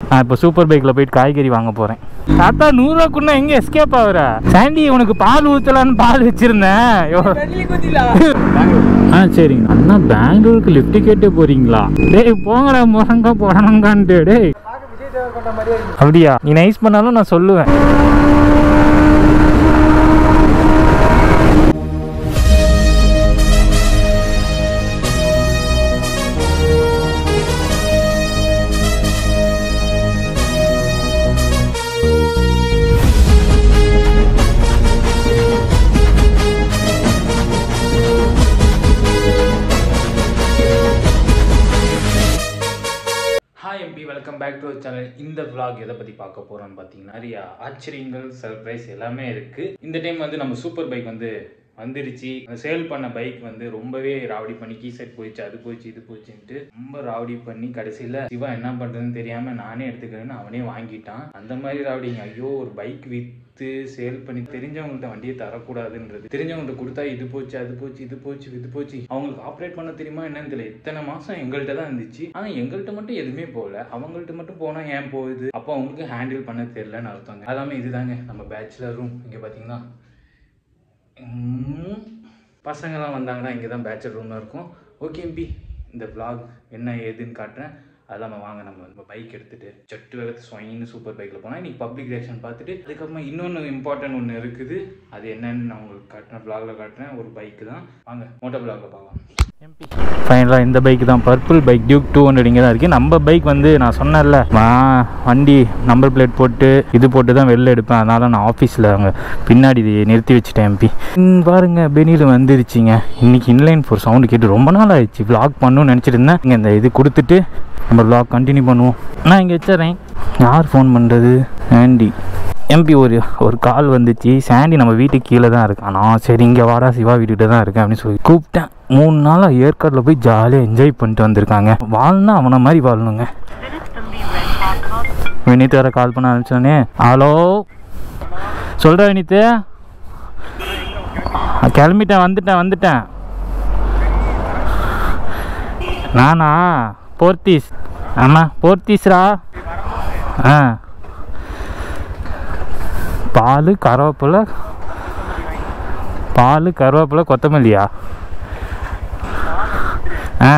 நான் இப்போ சூப்பர் பைக்கில் போயிட்டு காய்கறி வாங்க போகிறேன் தாத்தா நூறுரூவாக்குன்னா எங்கே எஸ்கேப் ஆகுற சாண்டி உனக்கு பால் ஊற்றலான்னு பால் வச்சுருந்தேன் ஆ சரிங்க அண்ணா பெங்களூருக்கு லிஃப்ட் கேட்டே போறீங்களா டேய் போங்கடா முறங்க போடணுங்கான்ட்டு டேய் அப்படியா நீ நைஸ் பண்ணாலும் நான் சொல்லுவேன் ஹாய் எம்பி வெல்கம் பேக் டு சேனல் இந்த vlog எதை பற்றி பார்க்க போகிறோம்னு பார்த்தீங்கன்னா நிறைய ஆச்சரியங்கள் சர்ப்ரைஸ் எல்லாமே இருக்குது இந்த டைம் வந்து நம்ம சூப்பர் பைக் வந்து வந்துடுச்சு சேல் பண்ண பைக் வந்து ரொம்பவே ராவடி பண்ணி கீ செட் போயிடுச்சு அது போயிடுச்சு இது போயிடுச்சுன்ட்டு ரொம்ப ராவடி பண்ணி கடைசியில் சிவா என்ன பண்ணுறதுன்னு தெரியாமல் நானே எடுத்துக்கிறேன்னு அவனே வாங்கிட்டான் அந்த மாதிரி ராவடிங்க ஐயோ ஒரு பைக் விற்று சேல் பண்ணி தெரிஞ்சவங்கள்ட்ட வண்டியை தரக்கூடாதுன்றது தெரிஞ்சவங்கள்ட்ட கொடுத்தா இது போச்சு அது போச்சு இது போச்சு இது போச்சு அவங்களுக்கு ஆப்ரேட் பண்ண தெரியுமா என்னன்னு தெரியல இத்தனை மாசம் எங்கள்கிட்ட தான் இருந்துச்சு ஆனா எங்கள்கிட்ட மட்டும் எதுவுமே போகல அவங்கள்ட்ட மட்டும் போனா ஏன் போகுது அப்போ அவங்களுக்கு ஹேண்டில் பண்ண தெரியலன்னு அர்த்தங்க எல்லாமே இதுதாங்க நம்ம பேச்சுலர் ரூம் இங்க பாத்தீங்கன்னா உம், பசங்கெல்லாம் வந்தாங்கன்னா இங்கே தான் பேச்சுலர் ரூம்ல இருக்கும் ஓகே எம்பி இந்த vlog என்ன ஏதுன்னு காட்டுறேன் அது இல்லாமல் வாங்க நம்ம நம்ம பைக் எடுத்துட்டு சட்டு வேகத்து ஸ்வைன்னு சூப்பர் பைக்கில் போனால் இன்னைக்கு பப்ளிக் ரியாக்ஷன் பார்த்துட்டு அதுக்கப்புறமா இன்னொன்று இம்பார்ட்டன்ட் ஒன்று இருக்குது அது என்னன்னு நான் உங்களுக்கு காட்டுறேன் vlogல காட்டுறேன் ஒரு பைக்கு தான் வாங்க மோட்டோ vlogல பார்க்கலாம் ஃபைனலாக இந்த பைக் தான் purple bike Duke two hundred இங்கே தான் இருக்குது நம்ம பைக் வந்து நான் சொன்னேன்ல நான் வண்டி நம்பர் பிளேட் போட்டு இது போட்டு தான் வெளில எடுப்பேன் அதனால நான் ஆஃபீஸில் அங்கே பின்னாடி இது நிறுத்தி வச்சுட்டேன் எம்பி பாருங்க பெனியில் வந்துருச்சுங்க இன்னைக்கு இன்லைன் ஃபோர் சவுண்டு கேட்டு ரொம்ப நாள் ஆயிடுச்சு vlog பண்ணணும்னு நினச்சிட்டு இருந்தேன் இங்கே இந்த இது கொடுத்துட்டு நம்ம vlog கண்டினியூ பண்ணுவோம் நான் இங்கே வச்சிட்றேன் யார் ஃபோன் பண்ணுறது ஆண்டி எம்பி ஒரு ஒரு கால் வந்துச்சு சாண்டி நம்ம வீட்டுக்கு கீழே தான் இருக்கான் நான் சரி இங்கே வாடா சிவா வீட்டுக்கிட்ட தான் இருக்கேன் அப்படின்னு சொல்லி கூப்பிட்டேன் மூணு நாளாக ஏற்காட்டில் போய் ஜாலியாக என்ஜாய் பண்ணிட்டு வந்திருக்காங்க வாழ்னா அவனை மாதிரி வாழணுங்க வினித் வேற கால் பண்ண ஆரம்பிச்சோடனே ஹலோ சொல்கிற வினித்து கிளம்பிட்டேன் வந்துட்டேன் வந்துட்டேன் நானா போர்த்தீஸ் ஆமாம் போர்த்தீஸ்ரா ஆ பால் கருவேப்பிலை பால் கருவேப்பிலை கொத்தமல்லியா ஆ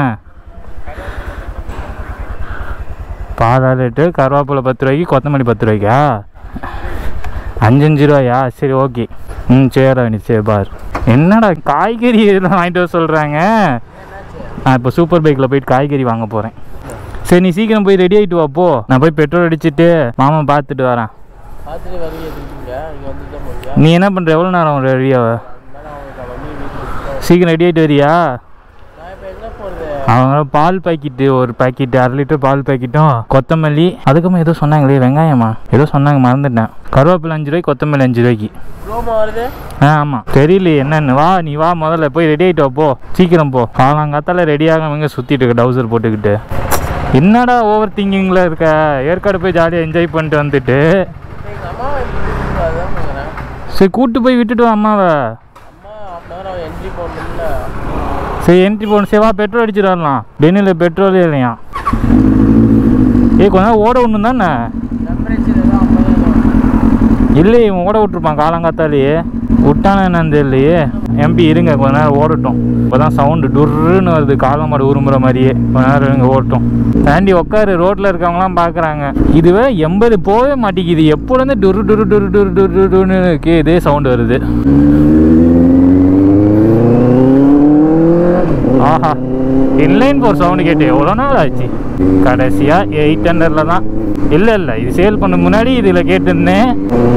பால் அரை லிட்டர் கருவேப்பிலை பத்து ரூபாய்க்கு கொத்தமல்லி பத்து ரூபாய்க்கா அஞ்சஞ்சு ரூபாயா சரி ஓகே ம் சரிடா நீ சரி பார் என்னடா காய்கறி எல்லாம் வாங்கிட்டு வர சொல்கிறாங்க நான் இப்போ சூப்பர் பைக்கில் போயிட்டு காய்கறி வாங்க போகிறேன் சரி நீ சீக்கிரம் போய் ரெடி ஆகிட்டு வா போ நான் போய் பெட்ரோல் அடிச்சிட்டு மாமா பார்த்துட்டு வரேன் பார்த்துட்டு வரீங்க இருக்கீங்க இங்கே வந்துட்டு தான் போறியா நீ என்ன பண்ணுற எவ்வளோ நேரம் ரெடியாவ மேலே அவங்க வண்டி வீட்டில் சீக்கிரம் ரெடி ஆகிட்டு வரியா நான் இப்போ எங்கே போகிறது அவங்க பால் பாக்கெட்டு ஒரு பாக்கெட் அரை லிட்டர் பால் பாக்கெட்டும் கொத்தமல்லி அதுக்கப்புறம் ஏதோ சொன்னாங்களே வெங்காயமா ஏதோ சொன்னாங்க மறந்துட்டேன் கருவேப்பிலை அஞ்சு ரூபாய்க்கு கொத்தமல்லி அஞ்சு ரூபாய்க்கு ரோமா வருது ஆ ஆமாம் தெரியலையே என்னன்னு வா நீ வா முதல்ல போய் ரெடி ஆகிட்டு வா போ சீக்கிரம் போ காலங்காத்தால ரெடியாக எங்கே சுற்றிட்டு இருக்க டவுசர் போட்டுக்கிட்டு என்னடா ஓவர் திங்கிங்கில் இருக்க ஏற்காடு போய் ஜாலியாக என்ஜாய் பண்ணிட்டு வந்துட்டு எங்கள் அம்மாவை எப்படி கூட்டிட்டு அதான் கேட்குறேன் சரி கூப்பிட்டு போய் விட்டுட்டு வா அம்மாவை அம்மா ஹாஃப் அன் ஹவர் அவன் என்ட்ரி போடணும்ல சரி என்ட்ரி போகணும் சரி வா பெட்ரோல் அடிச்சுட்டு வரலாம் டென்னியில் பெட்ரோலே இல்லையா ஏய் கொஞ்ச நேரம் ஓட ஒன்று தானே டெம்பரேச்சர் ஏதோ ஐம்பது இல்லையே இவன் ஓட விட்டுருப்பான் காலங்காத்தாலேயே விட்டானா என்னன்னு தெரியலையே எம்பி இருங்க கொஞ்ச நேரம் ஓடட்டும் இப்போ தான் சவுண்டு டுர்ருன்னு வருது காலமாடு உருமுற மாதிரியே கொஞ்ச நேரம் இருங்க ஓடட்டும் தாண்டி உட்காரு ரோட்டில் இருக்கவங்களாம் பார்க்குறாங்க இதுவே எண்பது போகவே மாட்டேங்குது எப்போலேருந்து டுரு டுரு டுரு டுரு டுரு டுருன்னு கே இதே சவுண்டு வருது ஆஹா இன்லைன் ஃபோர் சவுண்டு கேட்டு எவ்வளோ நாள் ஆச்சு கடைசியாக எயிட் ஹண்ட்ரடில் தான் இல்லை இல்லை இது சேல் பண்ண முன்னாடி இதில் கேட்டிருந்தேன்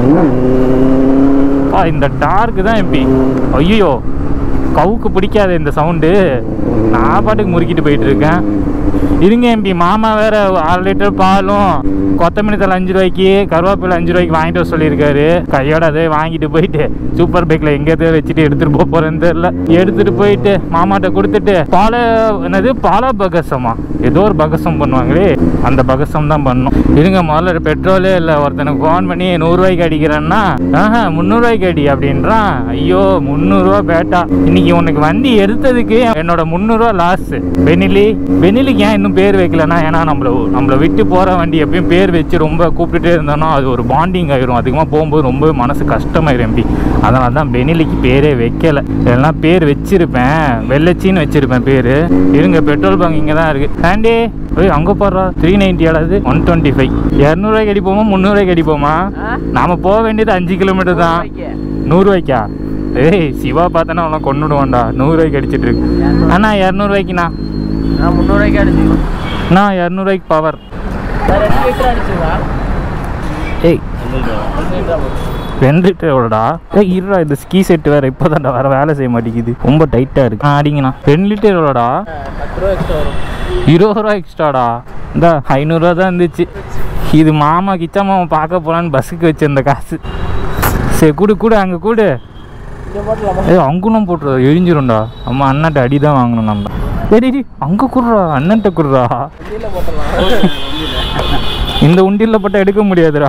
ஆ இந்த டார்க்கு தான் எம்பி ஐயோ கவுக்கு பிடிக்காத இந்த சவுண்டு நான் பாட்டுக்கு முறுக்கிட்டு போயிட்டு இருக்கேன் இருங்க எம்பி மாமா வேற அரை லிட்டர் பாலும் கொத்தமல்லி தலை அஞ்சு ரூபாய்க்கு கருவேப்பிலை அஞ்சு ரூபாய்க்கு வாங்கிட்டு வர சொல்லியிருக்காரு கையோட அதே வாங்கிட்டு போயிட்டு சூப்பர் பைக்கில் எங்கேயோ வச்சுட்டு எடுத்துட்டு போக போறேன்னு தெரியல எடுத்துட்டு போயிட்டு மாமாட்ட கொடுத்துட்டு பால என்னது பாலா பகசமா ஏதோ ஒரு பகசம் பண்ணுவாங்களே அந்த பகசம் தான் பண்ணணும் இருங்க முதல்ல பெட்ரோலே இல்லை ஒருத்தனுக்கு ஃபோன் பண்ணி நூறுரூவாய்க்கு அடிக்கிறேன்னா ஆஹா முந்நூறுரூவாய்க்கு அடி அப்படின்றான் ஐயோ முந்நூறுரூவா பேட்டா இன்னைக்கு உனக்கு வண்டி எடுத்ததுக்கு என்னோட முந்நூறுரூவா லாஸ் பெனிலி பெனிலிக்கு ஏன் ஏன் இன்னும் பேர் வைக்கலன்னா ஏன்னா நம்மள நம்மளை விட்டு போகிற வண்டி எப்பயும் பேர் வச்சு ரொம்ப கூப்பிட்டுட்டே இருந்தோம்னா அது ஒரு பாண்டிங் ஆயிரும் அதிகமாக போகும்போது ரொம்ப மனசு கஷ்டமாயிரும் எம்பி அதனால தான் பெனிலிக்கு பேரே வைக்கல இல்லைன்னா பேர் வச்சிருப்பேன் வெள்ளச்சின்னு வச்சிருப்பேன் பேர் இருங்க பெட்ரோல் பங்க் இங்கே தான் இருக்குது ஆண்டி ஓய் அங்கே போடுறா த்ரீ நைன்ட்டி ஆளாது ஒன் டுவெண்ட்டி ஃபைவ் இரநூறுவாய்க்கு அடிப்போமா முந்நூறுவாய்க்கு அடிப்போமா ஆ? நாம போக வேண்டியது அஞ்சு கிலோமீட்டர் தான் ஓகே. நூறுரூவாய்க்கா ஏய் சிவா பார்த்தனா அவனை கொண்டுடுவான்டா நூறுரூவாய்க்கு அடிச்சிட்டு இருக்கு அண்ணா இரநூறுவாய்க்குண்ணா நான் முந்நூறுவாய்க்கு அடிச்சுக்கோ அண்ணா இரநூறுவாய்க்கு பவர் வேற ரெண்டு லிட்டர் அடிச்சுங்க ஏய் ரெண்டு லிட்டர் எவ்வளோடா ஏய் இருடா இந்த ஸ்கீ செட் வேற இப்போ தான்டா வேற வேலை செய்ய மாட்டேங்குது ரொம்ப டைட்டாக இருக்கு ஆ அடிங்கண்ணா ரெண்டு லிட்டர் எவ்வளோடா பத்து ரூபா எக்ஸ்ட்ரா வரும் இருபது ரூபா எக்ஸ்ட்ராடா இந்த ஐநூறுரூவா தான் இருந்துச்சு இது மாமா கிச்சா மாமா பார்க்க போலான்னு பஸ்ஸுக்கு வச்சிருந்த காசு சரி கூடு கூடு அங்கே கூடு இங்கே போட்டலாமா ஏய் அங்குனம் போட்டுறா எரிஞ்சிரும்டா அம்மா அண்ணன்ட்ட அடி தான் வாங்கணும் நம்ம சரி டி அங்கே குடுறா அண்ணன்ட்ட குடுறா வண்டியில் போட்டலாம் இந்த உண்டியில் போட்டால் எடுக்க முடியாதுடா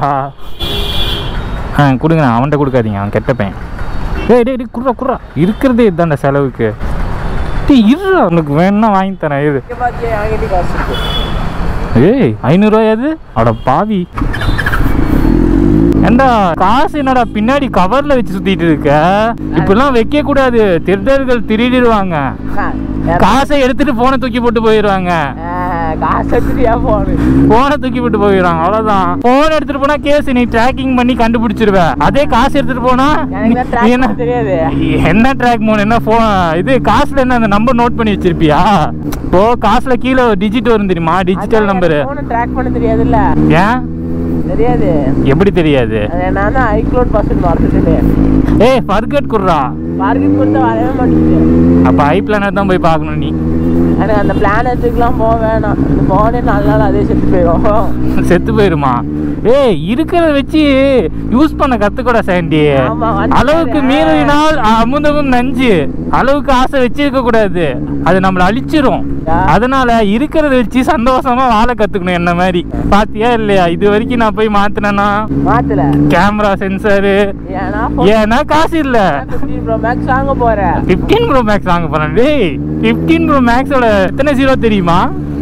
ஆ கொடுங்க அவன்கிட்ட கொடுக்காதீங்க அவன் கெட்ட பையன் ஏய் டேய் டேய் குடுறா குடுறா இருக்கிறதே இதுதான்டா செலவுக்கு டேய் இருடா உனக்கு வேணும்னா வாங்கி தரேன் இது இங்கே பார்த்தியா என்கிட்ட காசு இருக்கு ஏய் ஐநூறுரூவாயாது அட பாவி ஏண்டா காசு என்னடா பின்னாடி கவர்ல வச்சு சுத்திட்டு இருக்க இப்படிலாம் வைக்க கூடாது திருடர்கள் திருடிடுவாங்க ஆ, காசை எடுத்துட்டு போனை தூக்கி போட்டு போயிடுவாங்க ஆ, காசு எடுத்துட்டு ஏன் போகணும் போனை தூக்கி போட்டு போயிடுவாங்க அவ்வளவுதான் போன் எடுத்துட்டு போனா கேஸ் நீ ட்ராக்கிங் பண்ணி கண்டுபிடிச்சிருவ அதே காசு எடுத்துட்டு போனா எனக்கு தான் நீ track என்ன பண்ண தெரியாது என்ன ட்ராக் மோன் என்ன ஃபோன் இது காசுல என்ன அந்த நம்பர் நோட் பண்ணி வச்சிருப்பியா இப்போ காசுல கீழே டிஜிட் வரும் தெரியுமா டிஜிட்டல் நம்பரு ஃபோனை ட்ராக் பண்ண தெரியாதுல்ல ஏன் தெரியாது எப்படி தெரியாது அது நான் தான் ஐக்ளோட் பர்சன்ட் மறந்துட்டு ஏய் ஃபர்கட் குடுறா பார்க்கிங் கொடுத்து வரவே மாட்டேங்குது அப்ப ஐ பிளானர் தான் போய் பார்க்கணும் நீ எனக்கு அந்த பிளான் எடுத்துக்கலாம் போக வேணாம் இந்த போனே நாலு நாள் அதே செத்து போயிடும் செத்து போயிருமா ஏய் இருக்கிறத வச்சு யூஸ் பண்ண கத்துக்கூட சாண்டி ஆமா, வந்து அளவுக்கு பாரு. மீறினால் அமுதமும் நஞ்சு அளவுக்கு ஆசை வச்சிருக்க கூடாது அது நம்மள அழிச்சிரும் யா. அதனால இருக்கிறத வச்சு சந்தோஷமா வாழ கத்துக்கணும் என்ன மாதிரி பாத்தியா இல்லையா இது வரைக்கும் நான் போய் மாத்தினேன்னா மாத்தல கேமரா சென்சாரு ஏன்னா ஏன்னா காசு இல்ல ஃபிஃப்டீன் ப்ரோ மேக்ஸ் வாங்க போறேன் பிப்டீன் ப்ரோ மேக்ஸ் வாங்க போறேன் டேய் பிப்டீன் ப்ரோ மேக்ஸோட எத்தனை ஜீரோ தெரியுமா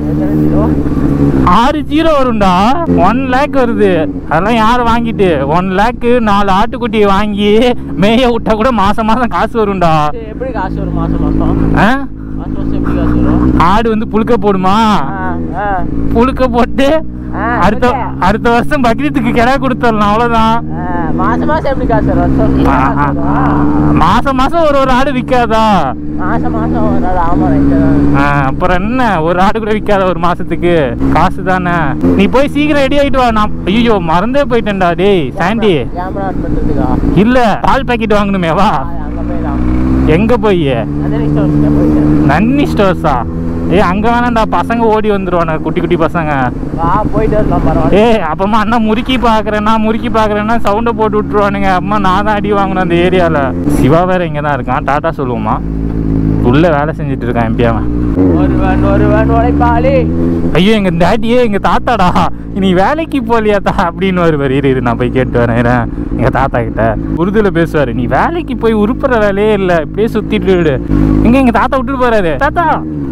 ஆறு ஜீரோ வரும்டா ஒன் லேக் வருது அதெல்லாம் யார் வாங்கிட்டு ஒன் லேக்கு நாலு ஆட்டுக்குட்டியை வாங்கி மேய விட்டா கூட மாசம் மாசம் காசு வரும்டா சரி, எப்படி காசு வரும் மாசம் மாசம் ஆ? மாசம் மாசம் எப்படி காசு வரும் ஆடு வந்து புழுக்க போடுமா ஆ, ஆ, புழுக்க போட்டு ஆ, அடுத்த okay. அடுத்த வருஷம் பக்ரீத்துக்கு கிடா கொடுத்துடலாம் அவ்வளவுதான் ஆ, மாசம் மாசம் எப்படி காசு வரும் சொல்லு, ஆ, காசு ஆ, வரும். மாசம் மாசம் ஒரு ஒரு ஆடு விற்காதா மாசம் மாசம் ஒரு நாள் ஆமா ரைட்டு ஆ, அப்புறம் என்ன ஒரு ஆடு கூட விற்காத ஒரு மாசத்துக்கு காசு தானே நீ போய் சீக்கிரம் ரெடி ஆயிட்டு வா நான் ஐயோ மறந்தே போயிட்டேன்டா டேய் சாண்டி கேமரா ஆன் பண்றதுக்கா இல்ல பால் பாக்கெட் வாங்கணுமே வா ஆ, அங்க போயிடலாம் எங்க போய் அதே ஸ்டோர் போயிட்டேன் நன்னி ஸ்டோர்ஸா ஏய் அங்க வேணாம்டா பசங்க ஓடி வந்துருவானு குட்டி குட்டி பசங்க வா போயிட்டு வரலாம் பரவாயில்ல ஏய் அப்பமா அண்ணா முறுக்கி பாக்குறேன்னா முறுக்கி பாக்குறேன்னா சவுண்டை போட்டு விட்டுருவானுங்க அம்மா நான் தான் அடி வாங்கணும் அந்த ஏரியால சிவா வேற இங்க தான் இருக்கான் டாட்டா சொல்லுவோமா உள்ள வேலை செஞ்சுட்டு இருக்கான் எம்பி அவன் ஒருவன் ஒருவன் உழைப்பாளி ஐயோ எங்க டாடியே எங்க தாத்தாடா நீ வேலைக்கு போலியா தா அப்படின்னு வருவார் இரு இரு நான் போய் கேட்டு வரேன் இரு. எங்க தாத்தா கிட்ட உருதுல பேசுவாரு நீ வேலைக்கு போய் உருப்புற வேலையே இல்ல இப்படியே சுத்திட்டு விடு எங்க எங்க தாத்தா விட்டுட்டு போறாரு தாத்தா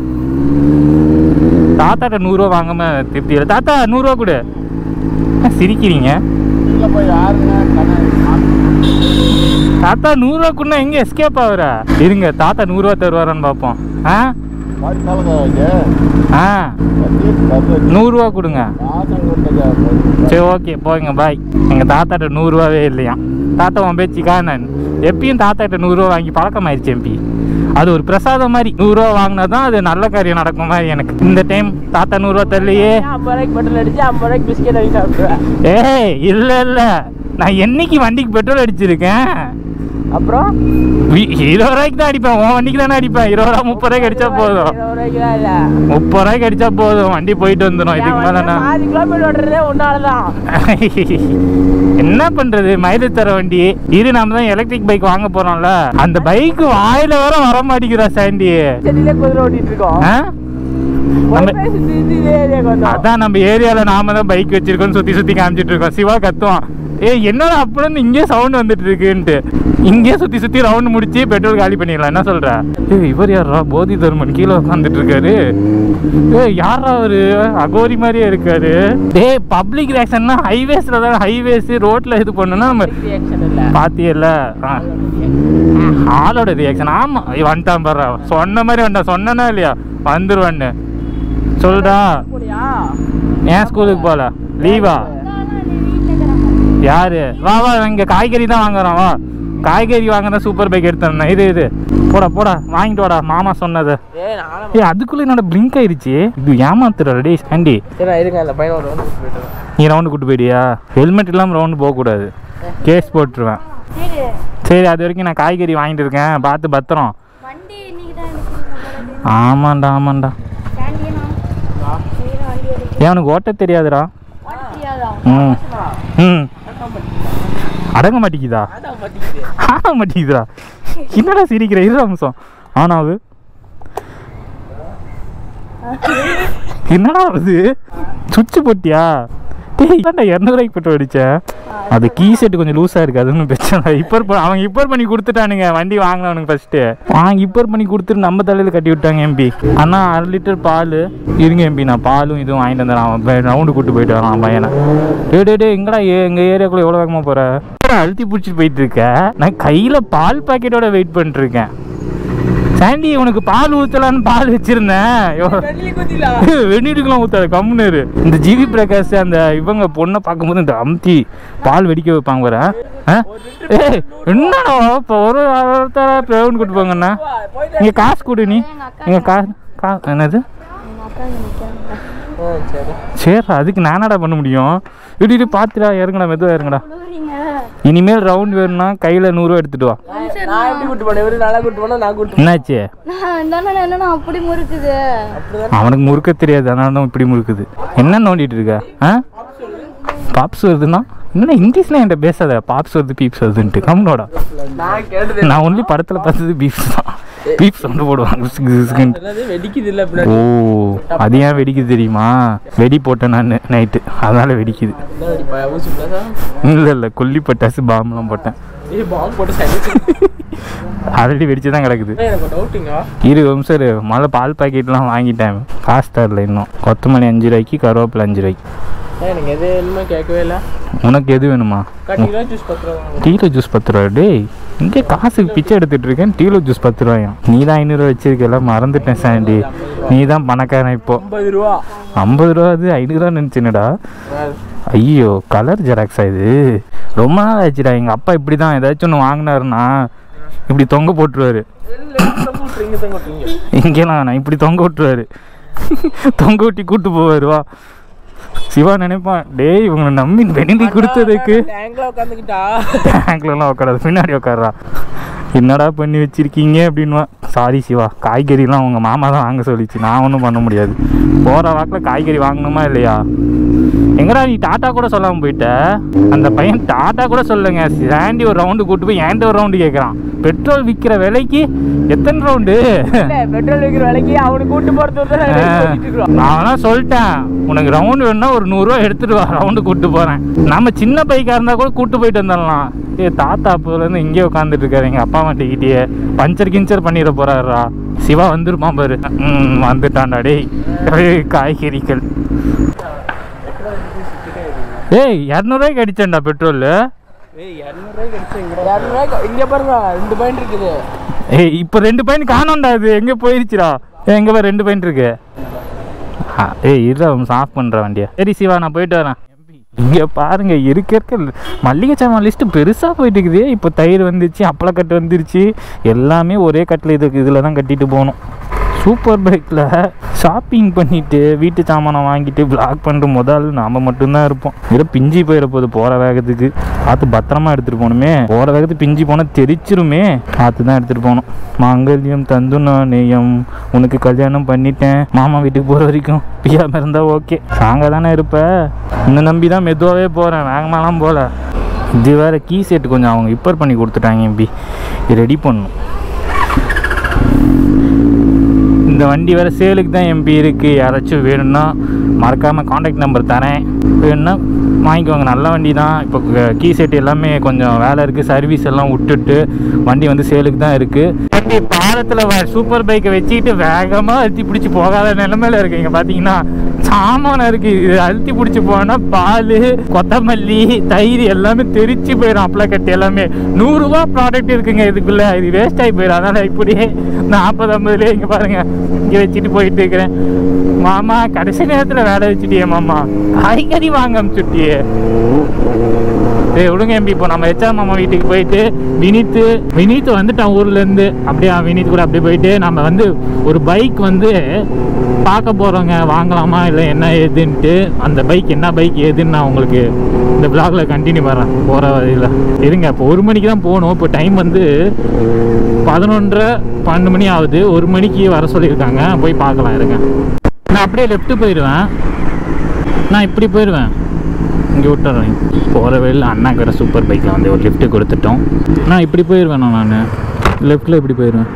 தாத்தாட்ட நூறுரூவா வாங்காம திருப்தி இல்லை தாத்தா நூறுரூவா கொடு என்ன சிரிக்கிறீங்க உள்ள போய் யாருங்க தாத்தா நூறுரூவா கொடுனா எங்க எஸ்கேப் ஆகுற இருங்க தாத்தா நூறுரூவா தருவாரான்னு பார்ப்போம் ஆ ஆ நூறுரூவா கொடுங்க சரி ஓகே போங்க பாய் எங்கள் தாத்தாட்ட நூறுரூவாவே இல்லையா தாத்தா உன் பேச்சுக்கா நான் எப்பயும் தாத்தாட்ட நூறுரூவா வாங்கி பழக்கமாயிருச்சு எம்பி அது ஒரு பிரசாதம் மாதிரி நூறுரூவா வாங்கினா தான் அது நல்ல காரியம் நடக்கும் மாதிரி எனக்கு இந்த டைம் தாத்தா நூறுரூவா தரலையே ஐம்பது ரூபாய்க்கு பெட்ரோல் அடிச்சு ஐம்பது ரூபாய்க்கு பிஸ்கெட் வாங்கி சாப்பிடுவேன் ஏய் இல்லை இல்லை நான் என்னைக்கு வண்டிக்கு பெட்ரோல் அடிச்சிருக்கேன் அப்புறம் வி- இருபது ரூபாய்க்கு தான் அடிப்பேன் உன் வண்டிக்கு தானே அடிப்பேன் இருபது ரூபா முப்பது ரூபாய்க்கு அடிச்சா போதும் இருபது ரூபாய்க்குலாம் இல்ல முப்பது ரூபாய்க்கு அடிச்சா போதும் வண்டி போயிட்டு வந்துடும் இதுக்கு என் மேலே வண்டி நான் பாதி கிலோமீட்டர் ஓட்டுறதே ஒன்னாலதான் என்ன பண்றது மைலேஜ் தர வண்டி இது நாம தான் எலக்ட்ரிக் பைக் வாங்க போறோம்ல அந்த பைக் வாயில வர வர மாட்டேங்கிறா சாண்டி செடியிலே குதிரை ஓட்டிட்டு இருக்கோம் ஆ? நம்ம போய் சுத்தி சுத்தி இதே ஏரியாக்கு வந்தோம் அதான் நம்ம ஏரியால நாம தான் பைக் வச்சிருக்கோம் சுத்தி சுத்தி காமிச்சிட்டு இருக்கோம் சிவா கத்துவான் ஏய் என்னடா அப்புறம் இங்கே சவுண்ட் வந்துட்டு இருக்குன்ட்டு இங்கே சுத்தி சுத்தி ரவுண்ட் முடிச்சு பெட்ரோல் காலி பண்ணிடலாம் என்ன சொல்ற ஏய் இவர் யாரா போதி தர்மன் கீழே உட்காந்துட்டு இருக்காரு ஏய் யாரா அவரு அகோரி மாதிரியே இருக்காரு டேய் பப்ளிக் ரியாக்ஷன்னா ஹைவேஸ்ல தான் ஹைவேஸ் ரோட்ல இது பண்ணணும்னா நம்ம ரியாக்ஷன் இல்ல பாத்தியல்ல ஆ ஆளோட ரியாக்ஷன் ஆமா ஐயோ, வந்துட்டான் பாரு சொன்ன மாதிரி வந்தான் சொன்னனா இல்லையா வந்துருவான்னு சொல்றா போறியா ஏன் ஸ்கூலுக்கு போகல லீவா யாரு வா வா இங்க காய்கறி தான் வாங்குறோம் வா காய்கறி வாங்குறேன் சூப்பர் பைக் எடுத்தேன் இது இது போடா போடா வாங்கிட்டு வாடா மாமா சொன்னது ஏய் நானும் ஏய் அதுக்குள்ள என்னோட பிளிங்க் ஆயிடுச்சு இது ஏமாத்துற டேய் சாண்டி சரி நான் இருங்க அந்த பையன் ஒரு வந்து போயிட்டு நீ ரவுண்டு கூட்டு போயிடியா ஹெல்மெட் இல்லாமல் ரவுண்டு போகக்கூடாது கேஸ் போட்டுருவேன் சரி அது வரைக்கும் நான் காய்கறி வாங்கிட்டு இருக்கேன் பார்த்து பத்திரம் வண்டி இன்னைக்கு தான் எடுக்கணும் ஆமாண்டா ஆமாண்டா ஏன் உனக்கு ஓட்ட தெரியாதுடா தெரியாதா ம் ம் அடங்க மாட்டேங்குதா அதான் மாட்டிக்குது ஆன மாட்டேங்குதுடா என்னடா சிரிக்கிற இரு அம்சம் ஆனாவு என்னடா அது சுவிட்ச் போட்டியா டேய் ஏன்டா இரநூறுவாய்க்கு போட்டு அடிச்சேன் அது கீ செட் கொஞ்சம் லூஸாக இருக்குது அது ஒன்றும் பிரச்சனை இல்லை இப்பர் ப- அவங்க இப்பர் பண்ணி கொடுத்துட்டானுங்க வண்டி வாங்கினவனுக்கு ஃபஸ்ட்டு வாங்கி இப்பர் பண்ணி கொடுத்துட்டு நம்ம தலையில் கட்டி விட்டாங்க எம்பி அண்ணா அரை லிட்டர் பால் இருங்க எம்பி நான் பாலும் இதுவும் வாங்கிட்டு வந்துடுறேன் அவன் ரவுண்டு கூட்டு போயிட்டு வரான் அவன் பையனை டே டே டே எங்கடா ஏ எங்கள் ஏரியாக்குள்ளே எவ்வளோ வேகமாக போகிற அழுத்தி பிடிச்சிட்டு போயிட்டு இருக்க நான் கையில் பால் பாக்கெட்டோட வெயிட் பண்ணிட்டு இருக்கேன் சாண்டி உனக்கு பால் ஊற்றலான்னு பால் வச்சிருந்தேன் எவ்வளோ வெள்ளி குத்திலா வெந்நீருக்குலாம் ஊத்தாது கம்முனரு இந்த ஜிவி பிரகாஷ் அந்த இவங்க பொண்ணை பார்க்கும்போது இந்த அமுத்தி பால் வெடிக்க வைப்பாங்க வர ஏய் என்னடா இப்போ ஒரு ஒருத்தர பிரவுன் கூட்டு போங்கண்ணா போயிட்டு இங்கே காசு கொடு நீ இங்கே கா கா என்னது எங்க அக்கா இங்க நிக்கிறாங்க ஓ சரி சரி அதுக்கு நானடா பண்ண முடியும் இடி இடி பார்த்துடா இறங்கடா மெதுவாக இறங்கடா உழுவுறீங்க இனிமேல் ரவுண்ட் வேணும்னா கையில் நூறுரூவா எடுத்துட்டு வா நான் எப்படி கூட்டு போனேன் இவரு நல்லா கூட்டு போனா நான் கூட்டு என்னாச்சு நான் தானே என்னன்னா அப்படி முறுக்குது அப்படிதான் அவனுக்கு முறுக்க தெரியாது அதனால தான் இப்படி முறுக்குது என்ன நோண்டிட்டு இருக்க ஆ பாப்ஸ் வருதுன்னா என்னடா இங்கிலீஷ்ல என்கிட்ட பேசாத பாப்ஸ் வருது பீப்ஸ் வருதுன்ட்டு கம்னோட நான் கேட்டது நான் ஒன்லி படத்தில் பார்த்தது பீப்ஸ் தான் பீப் சவுண்டு போடுவாங்க கிசுக்கு கிசுக்குன்ட்டு. என்னது வெடிக்குது இல்ல ஓ பின்னாடி அது ஏன் வெடிக்குது தெரியுமா வெடி போட்டேன் நான் நைட்டு அதனால வெடிக்குது என்ன வெடிப்பா ஊசி பிளாசா இல்லை இல்லை கொல்லி பட்டாசு பாம்பெலாம் போட்டேன் ஏய் பாம்பு போட்டு சைலன்ஸ் ஆல்ரெடி வெடிச்சு தான் கிடக்குது எனக்கு டவுட்டுங்க இரு நிமிஷம் இரு முதல்ல பால் பாக்கெட்லாம் வாங்கிட்டேன் காசு தரல இன்னும் கொத்தமல்லி அஞ்சு ரூபாய்க்கு கருவேப்பிலை அஞ்சு ரூபாய்க்கு எனக்கு எது வேணுமோ கேட்கவே இல்லை உனக்கு எது வேணுமா கட்டிக்கலாம் ஜூஸ் பத்து ரூபா வாங்கணும். டீலோ ஜூஸ் பத்து ரூபா டேய் இங்கே காசுக்கு பிச்சை எடுத்துட்டு இருக்கேன் டீலோ ஜூஸ் பத்து ரூபாயும் நீ தான் ஐநூறுரூவா வச்சிருக்கல மறந்துட்டேன் சாண்டி நீ தான் பணக்காரன் இப்போ ஐம்பது ரூபா ஐம்பது ரூபா அது ஐநூறுரூவா நினச்சினடா ஐயோ கலர் ஜெராக்ஸா இது ரொம்ப நாள் ஆச்சுடா எங்கள் அப்பா இப்படி தான் ஏதாச்சும் ஒன்று வாங்கினாருன்னா இப்படி தொங்க போட்டுருவாரு தொங்க தொங்க இங்கேலாம் நான் இப்படி தொங்க விட்டுருவாரு தொங்க விட்டி கூட்டு போவாரு வா சிவா நினைப்பான் டேய் இவங்களை நம்பி வெனிலி கொடுத்ததுக்கு டேங்க்ல உட்காந்துக்கிட்டா பேங்க்லலாம் உட்காராது பின்னாடி உட்கார்றா என்னடா பண்ணி வச்சிருக்கீங்க அப்படின்வா சாரி சிவா காய்கறிலாம் உங்கள் மாமா தான் வாங்க சொல்லிச்சு நான் ஒன்றும் பண்ண முடியாது போகிற வாக்கில் காய்கறி வாங்கணுமா இல்லையா எங்கடா நீ டாட்டா கூட சொல்லாமல் போயிட்ட அந்த பையன் டாட்டா கூட சொல்லுங்க சாண்டி ஒரு ரவுண்டு கூட்டு போய் ஏன்ட்ட ஒரு ரவுண்டு கேட்குறான் பெட்ரோல் விற்கிற விலைக்கு எத்தனை ரவுண்டு இல்ல பெட்ரோல் விற்கிற விலைக்கு அவனுக்கு கூட்டு போறது தான் சொல்லிட்டு இருக்கிறோம் நான் சொல்லிட்டேன் உனக்கு ரவுண்டு வேணும்னா ஒரு நூறுரூவா எடுத்துட்டு வா ரவுண்டு கூட்டு போகிறேன் நம்ம சின்ன பைக்காக இருந்தால் கூட கூட்டு போயிட்டு வந்துடலாம் ஏ தாத்தா அப்போலேருந்து இங்கேயே உட்காந்துட்டு இருக்காரு எங்கள் அப்பா அம்மா டிக்கிட்டே பஞ்சர் கிஞ்சர் பண்ணிட போறாருடா சிவா வந்துருமா பாரு ம் வந்துட்டான்டா டேய் ஏய், காய்கறிகள் ஏய் இரநூறுவாய்க்கு அடிச்சேன்டா பெட்ரோல் ஏய் இரநூறுவாய்க்கு அடிச்சு இரநூறுவாய்க்கு இங்க பாருங்க ரெண்டு பாயிண்ட் இருக்குது ஏய் இப்போ ரெண்டு பையன் காணோம்டா அது எங்கே போயிருச்சுடா ஏய் எங்கே போய் ரெண்டு பையன் இருக்கு ஆ, ஏய் இரு அவன் ஆஃப் பண்ணுற வண்டியா சரி சிவா நான் போயிட்டு வரேன் இங்கே பாருங்க இருக்க இருக்க மல்லிகை சாமான் லிஸ்ட்டு பெருசாக போயிட்டு இருக்குது இப்போ தயிர் வந்துருச்சு அப்பளக்கட்டு வந்துருச்சு எல்லாமே ஒரே கட்டில் இது இதில் தான் கட்டிட்டு போகணும் சூப்பர் பைக்கில் ஷாப்பிங் பண்ணிட்டு வீட்டு சாமானை வாங்கிட்டு பிளாக் பண்ணிட்டு முதல் நாம் மட்டும்தான் இருப்போம் இதில் பிஞ்சி போயிட போகுது போகிற வேகத்துக்கு பார்த்து பத்திரமா எடுத்துகிட்டு போகணுமே போகிற வேகத்துக்கு பிஞ்சி போனால் தெரிச்சிருமே பார்த்து தான் எடுத்துகிட்டு போகணும் மாங்கல்யம் தந்து நேயம் உனக்கு கல்யாணம் பண்ணிட்டேன் மாமா வீட்டுக்கு போகிற வரைக்கும் பியாமல் இருந்தால் ஓகே சாங்க தானே இருப்ப உன்னை நம்பி தான் மெதுவாகவே போகிறேன் வேகமாலாம் போகல இது வேற கீ செட்டு கொஞ்சம் அவங்க இப்பர் பண்ணி கொடுத்துட்டாங்க எம்பி ரெடி பண்ணணும் இந்த வண்டி வேறு சேலுக்கு தான் எம்பி இருக்குது யாராச்சும் வேணும்னா மறக்காமல் காண்டாக்ட் நம்பர் தரேன் வேணும்னா வாங்கிக்கோங்க நல்ல வண்டி தான் இப்போ கீ செட் எல்லாமே கொஞ்சம் வேலை இருக்குது சர்வீஸ் எல்லாம் விட்டுட்டு வண்டி வந்து சேலுக்கு தான் இருக்குது வண்டி பாலத்தில் சூப்பர் பைக்கை வச்சுக்கிட்டு வேகமாக அழுத்தி பிடிச்சி போகாத நிலமையில இருக்கு இங்கே பார்த்தீங்கன்னா சாமானம் இருக்கு இது அழுத்தி பிடிச்சி போனா பால் கொத்தமல்லி தயிர் எல்லாமே தெரிச்சு போயிடும் அப்பளக்கட்டு எல்லாமே நூறுரூவா ப்ராடக்ட் இருக்குங்க இதுக்குள்ள இது வேஸ்ட் ஆகி போயிடும் அதனால இப்படியே நாற்பது ஐம்பதுலேயே இங்கே பாருங்க இங்கே வச்சுட்டு போயிட்டு இருக்கிறேன் மாமா கடைசி நேரத்தில் வேலை வச்சுட்டியே மாமா காய்கறி வாங்க அமிச்சுட்டியே ஏய் விடுங்க எம்பி இப்போ நம்ம ஹெச்ஆர் மாமா வீட்டுக்கு போயிட்டு வினித்து வினித் வந்துட்டான் ஊர்லேருந்து அப்படியே வினித் கூட அப்படியே போயிட்டு நம்ம வந்து ஒரு பைக் வந்து பார்க்க போகிறோங்க வாங்கலாமா இல்லை என்ன ஏதுன்ட்டு அந்த பைக் என்ன பைக் ஏதுன்னு நான் உங்களுக்கு இந்த vlogல கண்டினியூ பண்ணுறேன் போகிற வழியில் இருங்க இப்போ ஒரு மணிக்கு தான் போகணும் இப்போ டைம் வந்து பதினொன்றரை பன்னெண்டு மணி ஆகுது ஒரு மணிக்கு வர சொல்லியிருக்காங்க போய் பார்க்கலாம் இருங்க நான் அப்படியே லெஃப்ட்டு போயிடுவேன் நான் இப்படி போயிடுவேன் இங்கே விட்டுறேன் போகிற வழியில் அண்ணா கடை சூப்பர் பைக்கில் வந்து ஒரு லிஃப்ட்டு கொடுத்துட்டோம் நான் இப்படி போயிடுவேன் நான் லெஃப்ட்டில் இப்படி போயிடுவேன்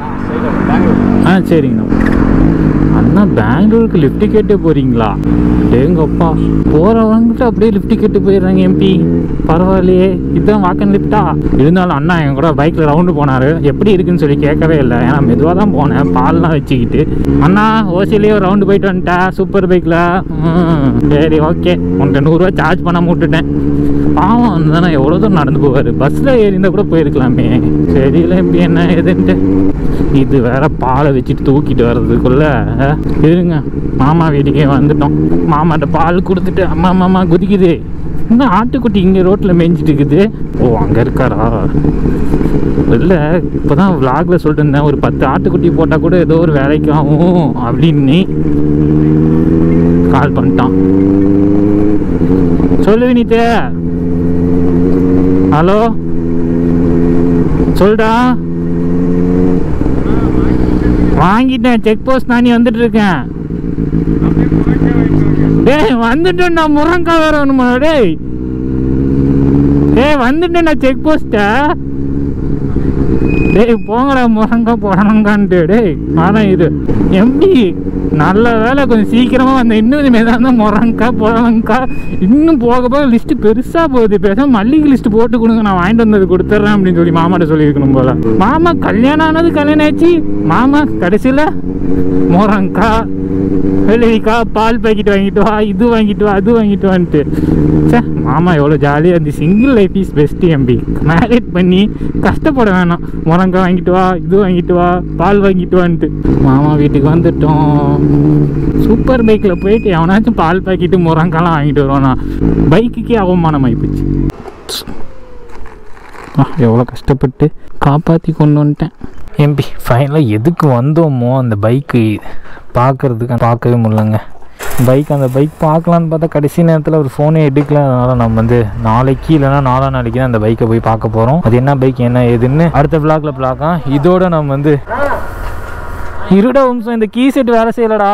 ஆ சரிங்கண்ணா அண்ணா பெங்களூருக்கு லிஃப்ட் கேட்டு போகிறீங்களா டேங்கப்பா போகிறவங்ககிட்ட அப்படியே லிஃப்ட் கேட்டு போயிடுறாங்க எம்பி பரவாயில்லையே இதுதான் வாக்கன் லிஃப்ட்டா இருந்தாலும் அண்ணா என் கூட பைக்கில் ரவுண்டு போனார் எப்படி இருக்குன்னு சொல்லி கேட்கவே இல்லை ஏன்னா மெதுவாக தான் போனேன் பால்லாம் வச்சுக்கிட்டு அண்ணா ஓசிலேயே ஒரு ரவுண்டு போயிட்டு வந்துட்டேன் சூப்பர் பைக்கில் சரி ஓகே உன்கிட்ட நூறுரூவா சார்ஜ் பண்ணாம விட்டுட்டேன் பாவம் தானே எவ்வளோ தூரம் நடந்து போவார் பஸ்ஸில் ஏறிந்தா கூட போயிருக்கலாமே சரியில்லை எப்படி என்ன ஏதுன்ட்டு இது வேற பாலை வச்சுட்டு தூக்கிட்டு வர்றதுக்குள்ள அஹ், இருங்க மாமா வீட்டுக்கே வந்துட்டோம் மாமாட்ட பால் கொடுத்துட்டு அம்மா மாமா குதிக்குது இன்னும் ஆட்டுக்குட்டி இங்கே ரோட்டில் மேய்ஞ்சிட்டு இருக்குது ஓ அங்கே இருக்காரா இல்லை இப்போ தான் விலாகில் சொல்லிட்டு இருந்தேன் ஒரு பத்து ஆட்டுக்குட்டி போட்டால் கூட ஏதோ ஒரு வேலைக்கு ஆகும் அப்படின்னு கால் பண்ணிட்டான் சொல்லு வினித்தே ஹலோ சொல்டா வாங்கிட்டேன் செக் போஸ்ட் தாண்டி வந்துட்டு இருக்கேன் டேய் வந்துட்டேன் நான் முருங்கா வரணுமா டேய் டேய் வந்துட்டேன் நான் செக் போஸ்ட்ட டேய் போங்கடா முருங்கா போடணுங்கான்ட்டு டேய் ஆனால் இது எப்படி நல்ல வேலை கொஞ்சம் சீக்கிரமா வந்த இன்னும் மெதாந்த முரங்கா புடலங்கா இன்னும் போக போக லிஸ்ட் பெருசா போகுது பேசாம மல்லிகை லிஸ்ட் போட்டு கொடுங்க நான் வாங்கிட்டு வந்தது கொடுத்துட்றேன் அப்படின்னு சொல்லி மாமாட்ட சொல்லியிருக்கணும் போல மாமா கல்யாணம் ஆனது கல்யாணம் ஆச்சு மாமா கடைசியில் முரங்கா வெள்ளரிக்கா பால் பாக்கெட் வாங்கிட்டு வா இது வாங்கிட்டு வா அது வாங்கிட்டு வான்ட்டு சே மாமா எவ்வளோ ஜாலியாக இருந்து சிங்கிள் லைஃப் இஸ் பெஸ்ட் எம்பி மேரேஜ் பண்ணி கஷ்டப்பட வேணாம் முரங்காய் வாங்கிட்டு வா இது வாங்கிட்டு வா பால் வாங்கிட்டு வான்ட்டு மாமா வீட்டுக்கு வந்துட்டோம் சூப்பர் பைக்கில் போயிட்டு எவனாச்சும் பால் பாக்கெட்டு முரங்காலாம் வாங்கிட்டு வருவானா பைக்குக்கே அவமானம் ஆகிப்போச்சு எவ்வளோ கஷ்டப்பட்டு காப்பாற்றி கொண்டு வந்துட்டேன் எம்பி ஃபைனலாக எதுக்கு வந்தோமோ அந்த பைக்கு பார்க்கறதுக்கு பார்க்கவே முடியலங்க பைக் அந்த பைக் பார்க்கலான்னு பார்த்தா கடைசி நேரத்தில் ஒரு ஃபோனே எடுக்கல அதனால் நம்ம வந்து நாளைக்கு இல்லைன்னா நாலா நாளைக்கு தான் அந்த பைக்கை போய் பார்க்க போகிறோம் அது என்ன பைக் என்ன ஏதுன்னு அடுத்த vlogல பார்க்கலாம் இதோட நம்ம வந்து இருடா வம்சம் இந்த கீ செட் வேலை செய்யலடா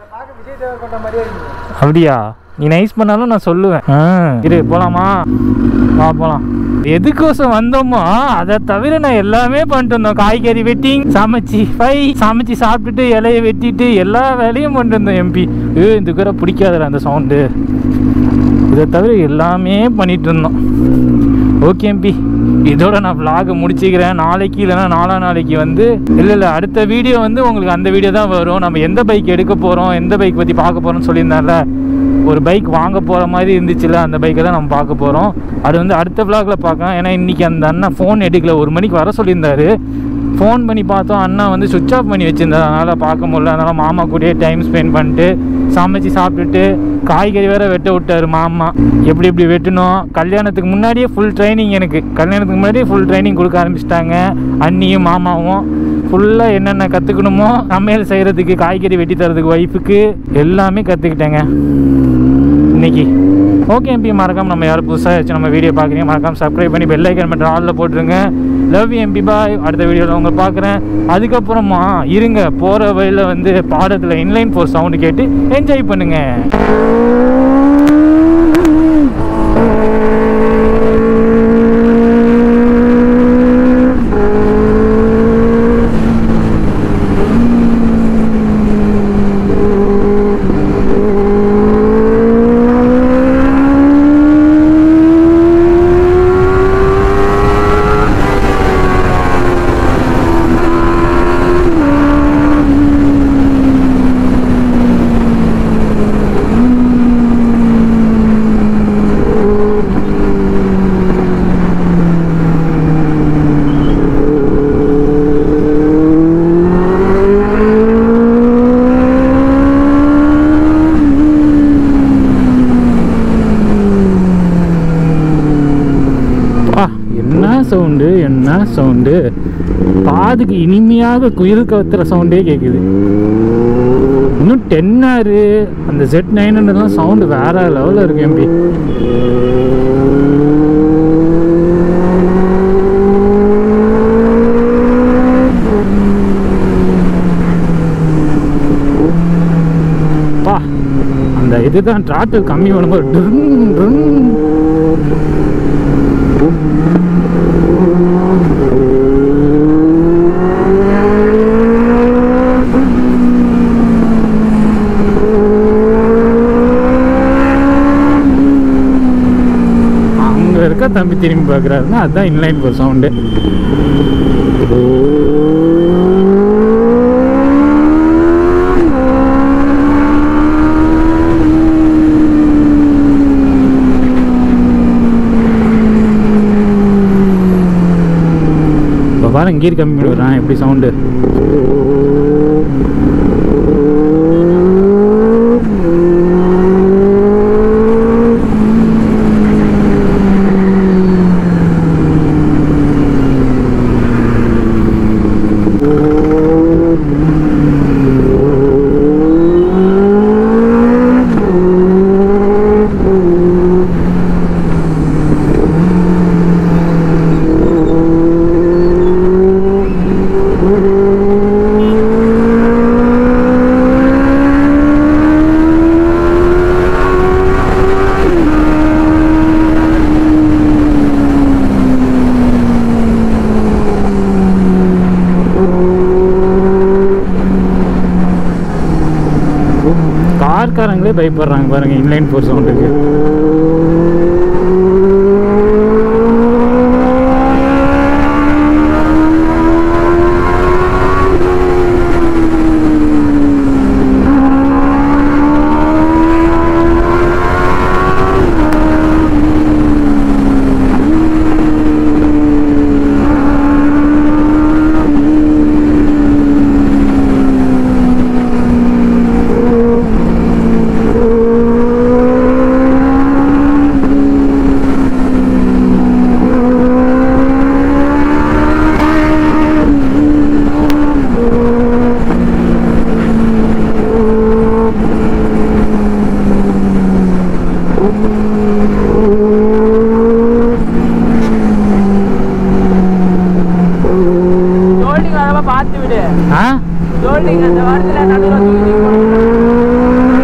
அப்படியா நீ நைஸ் பண்ணாலும் நான் சொல்லுவேன் ஆ, இரு போலாமா வா போலாம் எதுக்கோசம் வந்தோமோ அதை தவிர நான் எல்லாமே பண்ணிட்டு இருந்தோம் காய்கறி வெட்டி சமைச்சு ஃபை சமைச்சு சாப்பிட்டுட்டு இலைய வெட்டிட்டு எல்லா வேலையும் பண்ணிட்டு இருந்தோம் எம்பி ஏ இந்த கூட பிடிக்காதுடா அந்த சவுண்டு இதை தவிர எல்லாமே பண்ணிட்டு இருந்தோம் ஓகே எம்பி இதோட நான் vlog முடிச்சுக்கிறேன் நாளைக்கு இல்லைன்னா நாலா நாளைக்கு வந்து இல்லை இல்லை அடுத்த வீடியோ வந்து உங்களுக்கு அந்த வீடியோ தான் வரும் நம்ம எந்த பைக் எடுக்க போகிறோம் எந்த பைக் பற்றி பார்க்க போகிறோம்னு சொல்லியிருந்தால ஒரு பைக் வாங்க போகிற மாதிரி இருந்துச்சுல்ல அந்த பைக்கை தான் நம்ம பார்க்க போகிறோம் அது வந்து அடுத்த vlogல பார்க்கலாம் ஏன்னா இன்றைக்கி அந்த அண்ணன் ஃபோன் எடுக்கல ஒரு மணிக்கு வர சொல்லியிருந்தாரு ஃபோன் பண்ணி பார்த்தோம் அண்ணா வந்து சுவிட்ச் ஆஃப் பண்ணி வச்சிருந்தாரு அதனால் பார்க்க முடியல அதனால் மாமா கூடயே டைம் ஸ்பெண்ட் பண்ணிட்டு சமைச்சு சாப்பிட்டுட்டு காய்கறி வேற வெட்ட விட்டாரு மாமா எப்படி எப்படி வெட்டணும் கல்யாணத்துக்கு முன்னாடியே ஃபுல் ட்ரைனிங் எனக்கு கல்யாணத்துக்கு முன்னாடியே ஃபுல் ட்ரைனிங் கொடுக்க ஆரம்பிச்சிட்டாங்க அண்ணியும் மாமாவும் ஃபுல்லாக என்னென்ன கற்றுக்கணுமோ சமையல் செய்கிறதுக்கு காய்கறி வெட்டி தரதுக்கு ஒய்ஃபுக்கு எல்லாமே கற்றுக்கிட்டேங்க இன்னைக்கு ஓகே எம்பி மறக்காம நம்ம யாரும் புதுசாக வச்சு நம்ம வீடியோ பார்க்குறீங்க மறக்காம சப்ஸ்கிரைப் பண்ணி பெல் ஐக்கன் மட்டும் ஆலில் போட்டுருங்க லவ் எம்பி பாய் அடுத்த வீடியோவில் உங்களை பார்க்குறேன் அதுக்கப்புறமா இருங்க போகிற வழியில் வந்து பாடத்தில் இன்லைன் ஃபோர் சவுண்டு கேட்டு என்ஜாய் பண்ணுங்கள் சவுண்டு என்ன சவுண்டு காதுக்கு இனிமையாக குயில் கத்துற சவுண்டே கேட்குது இன்னும் டென்னாரு அந்த ஜெட் நைன்லாம் சவுண்டு வேற லெவலில் இருக்கு எம்பி பா அந்த இதுதான் ட்ராட்டில் கம்மி பண்ணும்போது டுருங், டுருங். அங்க இருக்க தம்பி திரும்பி பார்க்குறாருன்னா அதுதான் இன்லைன் போர் சவுண்டு இப்போ பாருங்க கீர் கம்மி பண்ணி விடுறான் எப்படி சவுண்டு கார்காரங்களே பயப்படுறாங்க பாருங்க இன்லைன் ஃபோர் சவுண்டுக்கு ஹோல்டிங் வரப்ப பார்த்து விடு ஆ ஹோல்டிங் அந்த வாரத்தில் நடுவில் தூக்கி போடணும்.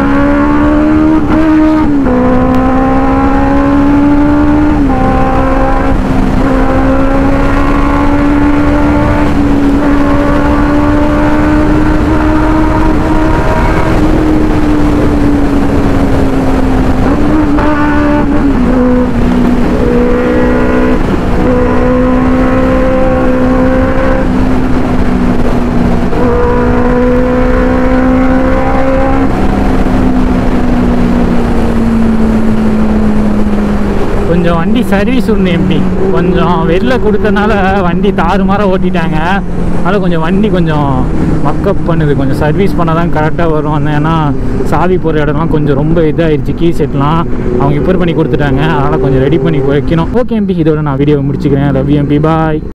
கொஞ்சம் வண்டி சர்வீஸ் உண்டு எப்படி கொஞ்சம் வெளில கொடுத்தனால வண்டி தாறுமாற ஓட்டிட்டாங்க அதனால் கொஞ்சம் வண்டி கொஞ்சம் மக்கப் பண்ணுது கொஞ்சம் சர்வீஸ் பண்ண தான் கரெக்டாக வரும் அந்த ஏன்னா சாவி போகிற இடம்லாம் கொஞ்சம் ரொம்ப இதாகிடுச்சு கீ செட்லாம் அவங்க ரிப்பேர் பண்ணி கொடுத்துட்டாங்க அதனால் கொஞ்சம் ரெடி பண்ணி வைக்கணும் ஓகே எம்பி இதோட நான் வீடியோ முடிச்சுக்கிறேன் லவ் எம்பி பாய்